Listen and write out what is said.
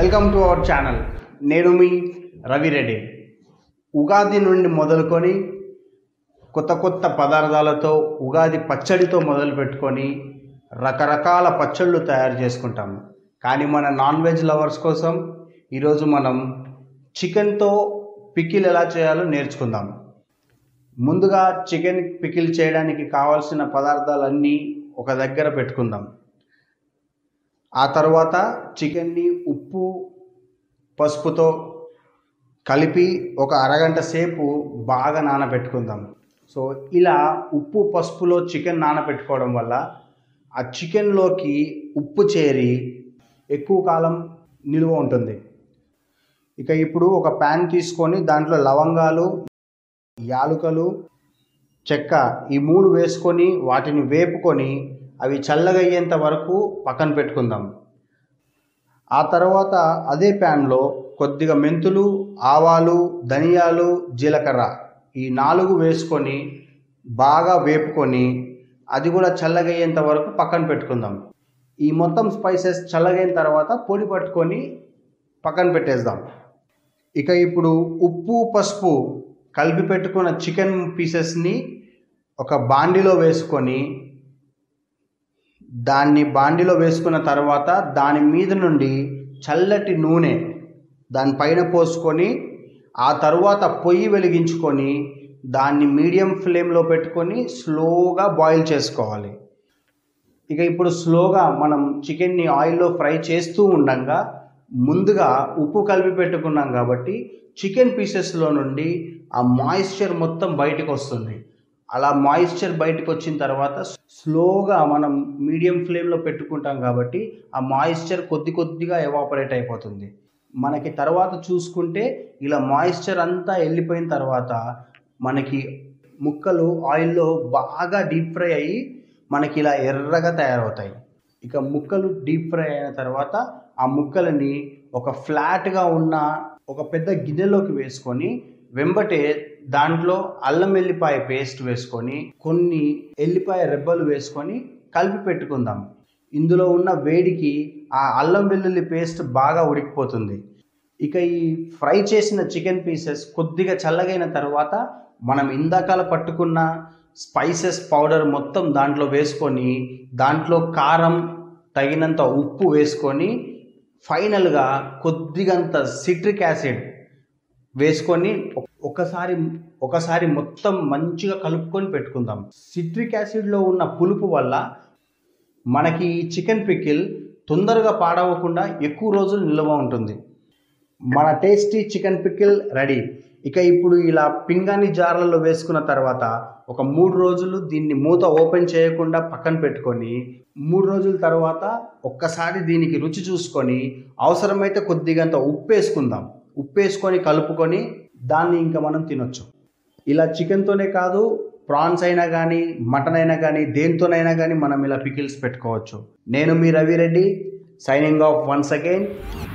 welcome to our channel నేను మీ రవిరెడ్డి ఉగాది నుండి మొదలుకొని కొత్త కొత్త పదార్థాలతో ఉగాది పచ్చడితో మొదలు పెట్టుకొని రకరకాల పచ్చళ్ళు తయారు చేసుకుంటాము కానీ మన నాన్ వెజ్ లవర్స్ కోసం ఈరోజు మనం చికెన్తో పికిల్ ఎలా చేయాలో నేర్చుకుందాం ముందుగా చికెన్ పికిల్ చేయడానికి కావాల్సిన పదార్థాలన్నీ ఒక దగ్గర పెట్టుకుందాం ఆ తర్వాత చికెన్ని ఉప్పు పసుపుతో కలిపి ఒక అరగంట సేపు బాగా నానబెట్టుకుందాం సో ఇలా ఉప్పు పసుపులో చికెన్ నానబెట్టుకోవడం వల్ల ఆ చికెన్లోకి ఉప్పు చేరి ఎక్కువ కాలం నిలువ ఉంటుంది ఇక ఇప్పుడు ఒక ప్యాన్ తీసుకొని దాంట్లో లవంగాలు యాలుకలు చెక్క ఈ మూడు వేసుకొని వాటిని వేపుకొని అవి చల్లగయ్యేంత వరకు పక్కన పెట్టుకుందాం ఆ తర్వాత అదే ప్యాన్లో కొద్దిగా మెంతులు ఆవాలు ధనియాలు జీలకర్ర ఈ నాలుగు వేసుకొని బాగా వేపుకొని అది కూడా చల్లగయ్యేంత వరకు పక్కన పెట్టుకుందాం ఈ మొత్తం స్పైసెస్ చల్లగైన తర్వాత పొడి పట్టుకొని పక్కన పెట్టేద్దాం ఇక ఇప్పుడు ఉప్పు పసుపు కలిపి పెట్టుకున్న చికెన్ పీసెస్ని ఒక బాండిలో వేసుకొని దాన్ని బాండిలో వేసుకున్న తర్వాత దాని మీద నుండి చల్లటి నూనె దానిపైన పోసుకొని ఆ తర్వాత పొయ్యి వెలిగించుకొని దాన్ని మీడియం ఫ్లేమ్లో పెట్టుకొని స్లోగా బాయిల్ చేసుకోవాలి ఇక ఇప్పుడు స్లోగా మనం చికెన్ని ఆయిల్లో ఫ్రై చేస్తూ ఉండగా ముందుగా ఉప్పు కలిపి పెట్టుకున్నాం కాబట్టి చికెన్ పీసెస్లో నుండి ఆ మాయిశ్చర్ మొత్తం బయటకు వస్తుంది అలా మాయిశ్చర్ బయటకు వచ్చిన తర్వాత స్లోగా మనం మీడియం ఫ్లేమ్లో పెట్టుకుంటాం కాబట్టి ఆ మాయిశ్చర్ కొద్ది కొద్దిగా ఎవాపరేట్ అయిపోతుంది మనకి తర్వాత చూసుకుంటే ఇలా మాయిశ్చర్ అంతా వెళ్ళిపోయిన తర్వాత మనకి ముక్కలు ఆయిల్లో బాగా డీప్ ఫ్రై అయ్యి మనకి ఇలా ఎర్రగా తయారవుతాయి ఇక ముక్కలు డీప్ ఫ్రై అయిన తర్వాత ఆ ముక్కలని ఒక ఫ్లాట్గా ఉన్న ఒక పెద్ద గిన్నెలోకి వేసుకొని వెంబటే దాంట్లో అల్లం ఎల్లిపాయ పేస్ట్ వేసుకొని కొన్ని ఎల్లిపాయ రెబ్బలు వేసుకొని కలిపి పెట్టుకుందాం ఇందులో ఉన్న వేడికి ఆ అల్లం వెల్లుల్లి పేస్ట్ బాగా ఉడికిపోతుంది ఇక ఈ ఫ్రై చేసిన చికెన్ పీసెస్ కొద్దిగా చల్లగైన తర్వాత మనం ఇందాకాల పట్టుకున్న స్పైసెస్ పౌడర్ మొత్తం దాంట్లో వేసుకొని దాంట్లో కారం తగినంత ఉప్పు వేసుకొని ఫైనల్గా కొద్దిగంత సిట్రిక్ యాసిడ్ వేసుకొని ఒకసారి ఒకసారి మొత్తం మంచిగా కలుపుకొని పెట్టుకుందాం సిట్రిక్ యాసిడ్లో ఉన్న పులుపు వల్ల మనకి ఈ చికెన్ పికిల్ తొందరగా పాడవకుండా ఎక్కువ రోజులు నిల్వ ఉంటుంది మన టేస్టీ చికెన్ పికిల్ రెడీ ఇక ఇప్పుడు ఇలా పింగాణి జార్లలో వేసుకున్న తర్వాత ఒక మూడు రోజులు దీన్ని మూత ఓపెన్ చేయకుండా పక్కన పెట్టుకొని మూడు రోజుల తర్వాత ఒక్కసారి దీనికి రుచి చూసుకొని అవసరమైతే కొద్దిగంత ఉప్పు వేసుకుందాం ఉప్పు వేసుకొని కలుపుకొని దాన్ని ఇంకా మనం తినొచ్చు ఇలా చికెన్తోనే కాదు ప్రాన్స్ అయినా కానీ మటన్ అయినా కానీ దేనితోనైనా కానీ మనం ఇలా పికిల్స్ పెట్టుకోవచ్చు నేను మీ Ravi Reddy signing off once again